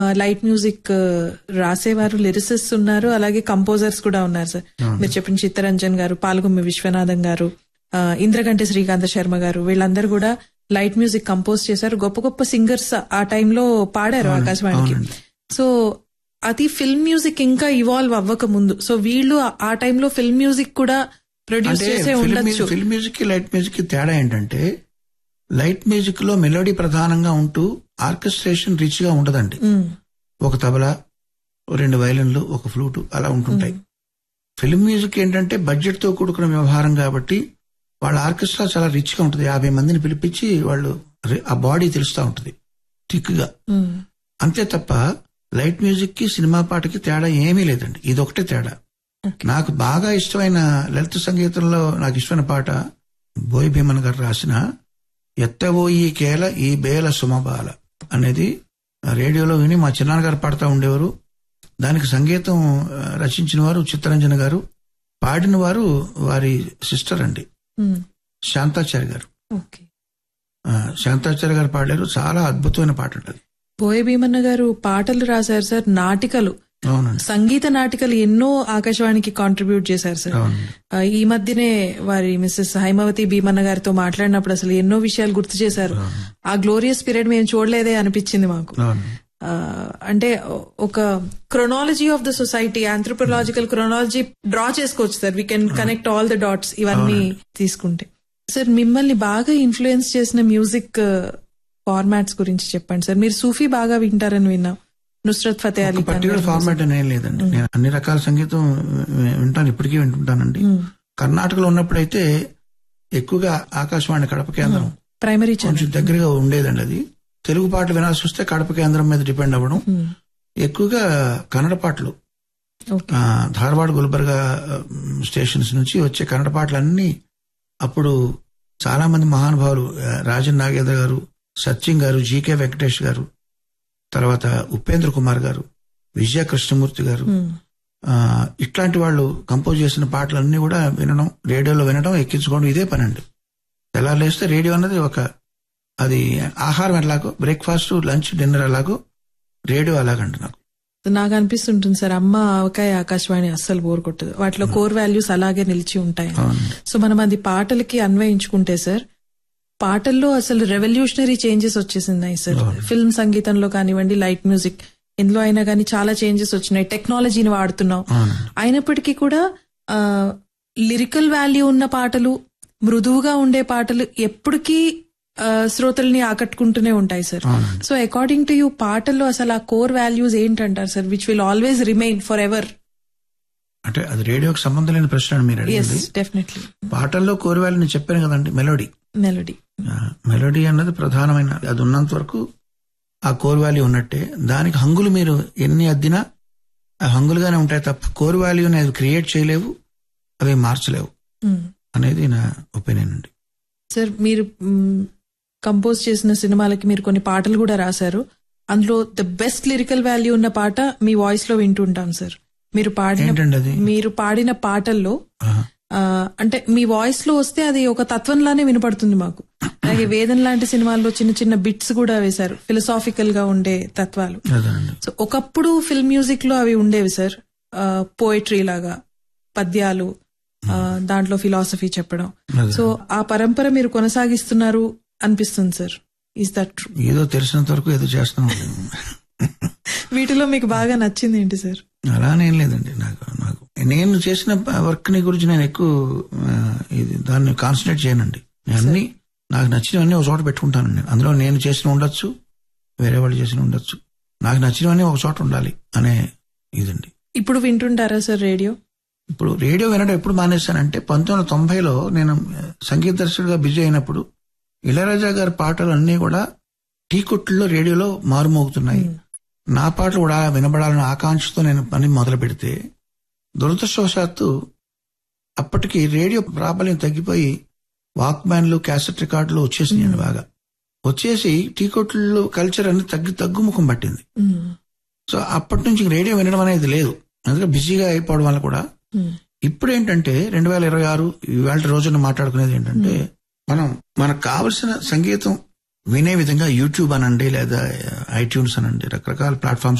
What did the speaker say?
Light music రాసేవారు lyricist ఉన్నారు అలాగే కంపోజర్స్ కూడా ఉన్నారు సార్ మీరు చెప్పిన చిత్తరంజన్ గారు పాల్గొమ్మి విశ్వనాథం గారు ఆ, ఇంద్రకంటి శ్రీకాంత శర్మ గారు వీళ్ళందరూ కూడా లైట్ మ్యూజిక్ కంపోజ్ చేశారు గొప్ప గొప్ప సింగర్స్ ఆ టైంలో పాడారు ఆకాశవాణికి సో అది ఫిల్మ్ మ్యూజిక్ ఇంకా ఇవాల్వ్ అవ్వక ముందు సో వీళ్ళు ఆ- ఆ టైంలో ఫిల్మ్ మ్యూజిక్ కూడా ప్రొడ్యూస్ అంటే చేసే ఫిల్మ్ ఉండొచ్చు ఫిల్మ్ మ్యూజిక్ కి లైట్ మ్యూజిక్ కి తేడా ఏంటంటే లైట్ మ్యూజిక్ లో మెలోడీ ప్రధానంగా ఉంటూ ఆర్కెస్ట్రేషన్ రిచ్ గా ఉండదండి ఉమ్, ఒక తబలా ఓ రెండు వైలిన్లు ఒక ఫ్లూట్ అలా ఉంటుంటాయి ఫిల్మ్ మ్యూజిక్ ఏంటంటే బడ్జెట్ తో కూడుకున్న వ్యవహారం కాబట్టి వాళ్ళ ఆర్కెస్ట్రా చాలా రిచ్ గా ఉంటుంది యాభై మందిని పిలిపించి వాళ్ళు రి- ఆ బాడీ తెలుస్తా ఉంటుంది థిక్ గా ఉమ్, అంతే తప్ప లైట్ మ్యూజిక్ కి సినిమా పాటకి తేడా ఏమీ లేదండి ఇది ఒకటే తేడా Okay. నాకు బాగా ఇష్టమైన లలిత సంగీతంలో నాకు ఇష్టమైన పాట బోయ్ భీమన్ గారు రాసిన ఎత్తబోయి కేల ఈ బేల సుమబాల అనేది రేడియోలో విని మా చిన్నాన్నగారు పాడుతూ ఉండేవారు దానికి సంగీతం ఆ, రచించిన వారు చిత్తరంజన గారు పాడిన వారు వారి సిస్టర్ అండి ఉమ్, శాంతాచార్య గారు ఓకే ఆ, శాంతాచార్య గారు పాడారు చాలా అద్భుతమైన పాట అండి అది. బోయ భీమన్న గారు పాటలు రాశారు సార్ నాటికలు అవునండి సంగీత నాటికలు ఎన్నో ఆకాశవాణికి కాంట్రిబ్యూట్ చేశారు సార్ అవునండి ఆ, ఈ మధ్యనే వారి మిస్సెస్ హైమవతి భీమన్న గారితో మాట్లాడినప్పుడు అసలు ఎన్నో విషయాలు గుర్తు చేశారు ఆ గ్లోరియస్ పీరియడ్ మేము చూడలేదే అనిపించింది మాకు అవునండి ఆ, అంటే ఒక chronology of the society anthropological chronology draw చేసుకోవచ్చు sir we can connect all the dots ఇవన్నీ తీసుకుంటే సార్ మిమ్మల్ని బాగా ఇన్ఫ్లుయెన్స్ చేసిన మ్యూజిక్ ఫార్మాట్స్ గురించి చెప్పండి సార్ మీరు సూఫీ బాగా వింటారని విన్నాం నుస్రత్ ఫతే అలీ ఖాన్ పర్టికులర్ గారి ఫార్మాట్ అని ఏం లేదండి నేను అన్ని రకాల సంగీతం వి- వింటాను ఇప్పటికీ వింటుంటానండి కర్ణాటకలో ఉన్నప్పుడైతే ఎక్కువగా ఆకాశవాణి కడప కేంద్రం ప్రైమరీ ఛానల్ కొంచెం దగ్గరగా ఉండేదండి అది తెలుగు పాటలు వినాల్సి వస్తే కడప కేంద్రం మీద డిపెండ్ అవ్వడం ఎక్కువగా కన్నడ పాటలు ఓకే ఆ, ధారవాడ గుల్బర్గా ఆ, స్టేషన్స్ నుంచి వచ్చే కన్నడ పాటలన్నీ అప్పుడు చాలా మంది మహానుభావులు ఆ, రాజన్ నాగేంద్ర గారు సత్యం గారు జీకే వెంకటేష్ గారు తర్వాత ఉపేంద్ర కుమార్ గారు విజయ కృష్ణమూర్తి గారు ఆ, ఇట్లాంటి వాళ్ళు కంపోజ్ చేసిన పాటలన్నీ కూడా వినడం రేడియోలో వినడం ఎక్కించుకోవడం ఇదే పని అండి ఎలా లేస్తే రేడియో అన్నది ఒక అది ఆహారం ఎలాగో బ్రేక్ఫాస్ట్ లంచ్ డిన్నర్ ఎలాగో రేడియో అలాగండి నాకు నాకు అనిపిస్తుంటుంది సార్ అమ్మ ఆవకాయ ఆకాశవాణి అస్సలు బోర్ కొట్టదు వాటిలో కోర్ వాల్యూస్ అలాగే నిలిచి ఉంటాయి అవునండి సో మనం అది పాటలకి అన్వయించుకుంటే సార్ పాటల్లో అసలు రెవల్యూషనరీ చేంజెస్ వచ్చేసింది సార్ ఫిల్మ్ సంగీతంలో కానివ్వండి లైట్ మ్యూజిక్ ఇందులో అయినా కానీ చాలా చేంజెస్ వచ్చినాయి టెక్నాలజీని వాడుతున్నాం అవునండి అయినప్పటికీ కూడా లిరికల్ వాల్యూ ఉన్న పాటలు మృదువుగా ఉండే పాటలు ఎప్పటికీ ఆ, శ్రోతల్ని ఆకట్టుకుంటూనే ఉంటాయి సార్ అవునండి సో అకార్డింగ్ టు యూ పాటల్లో అసలు ఆ కోర్ వాల్యూస్ ఏంటంటారు sir which will always remain for ever అంటే అది రేడియోకి సంబంధం లేని ప్రశ్న అని మీరు ఎస్ అడిగింది డెఫినెట్లీ పాటల్లో కోరివాళ్ళు నేను చెప్పాను కదండి మెలోడీ మెలడీ ఆ, మెలోడీ అన్నది ప్రధానమైన అది ఉన్నంత వరకు ఆ కోర్ వాల్యూ ఉన్నట్టే దానికి హంగులు మీరు ఎన్ని అద్దినా ఆ హంగులుగానే ఉంటాయి తప్ప కోర్ వాల్యూని అది క్రియేట్ చేయలేవు అవి మార్చలేవు అనేది నా ఒపీనియన్ అండి సార్ మీరు కంపోజ్ చేసిన సినిమాలకి మీరు కొన్ని పాటలు కూడా రాశారు అందులో ద బెస్ట్ లిరికల్ వాల్యూ ఉన్న పాట మీ వాయిస్ లో వింటుంటాం సార్ మీరు పాడిన ఏంటండి అది మీరు పాడిన పాటల్లో ఆహా. ఆ, అంటే మీ వాయిస్ లో వస్తే అది ఒక తత్వంలానే వినపడుతుంది మాకు అలాగే వేదం లాంటి సినిమాల్లో చిన్న చిన్న బిట్స్ కూడా వేశారు ఫిలసాఫికల్ గా ఉండే తత్వాలు అదేనండి సో ఒకప్పుడు ఫిల్మ్ మ్యూజిక్ లో అవి ఉండేవి సార్ పోయిటరీ లాగా పద్యాలు ఆ, దాంట్లో ఫిలాసఫీ చెప్పడం అదే. సో ఆ పరంపర మీరు కొనసాగిస్తున్నారు అనిపిస్తుంది సార్ ఈస్ దట్ ట్రూ ఏదో తెలిసినంత వరకు ఏదో చేస్తున్నాం వీటిలో మీకు బాగా నచ్చింది ఏంటి సార్ అలానేం లేదండి నాకు నాకు నేను చేసిన వర్క్ ని గురించి నేను ఎక్కువ ఆ, ఇది దాన్ని కాన్సన్ట్రేట్ చేయనండి నేను అన్ని నాకు నచ్చినవన్నీ ఒక చోట పెట్టుకుంటాను నేను అందులో నేను చేసిన ఉండొచ్చు వేరే వాళ్ళు చేసిన ఉండొచ్చు నాకు నచ్చినవన్నీ ఒక చోట ఉండాలి అనే ఇదండి ఇప్పుడు వింటుంటారా సార్ రేడియో ఇప్పుడు రేడియో వినడం ఎప్పుడు మానేశానంటే పంతొమ్మిది వందల తొంభైలో నేను ఆ, సంగీత దర్శకుడిగా బిజీ అయినప్పుడు ఇళయరాజా గారి పాటలు అన్నీ కూడా టీ కొట్టుల్లో రేడియోలో మారుమోగుతున్నాయి నా పాటలు కూడా వినబడాలన్న ఆకాంక్షతో నేను పని మొదలు పెడితే దురదృష్టవశాత్తు అప్పటికి రేడియో ప్రాబల్యం తగ్గిపోయి వాక్మ్యాన్లు క్యాసెట్ రికార్డులు వచ్చేసినాయండి బాగా వచ్చేసి టీ కొట్లు కల్చర్ అనేది తగ్గి తగ్గుముఖం పట్టింది మ్మ్. సో అప్పటి నుంచి రేడియో వినడం అనేది లేదు అందుకే బిజీగా అయిపోవడం వల్ల కూడా మ్మ్. ఇప్పుడు ఏంటంటే రెండు వేల ఇరవై ఆరు ఇవాళ రోజున మాట్లాడుకునేది ఏంటంటే మనం మనకు కావలసిన సంగీతం వినే విధంగా యూట్యూబ్ అనండి లేదా ఐట్యూన్స్ అనండి రకరకాల ప్లాట్ఫామ్స్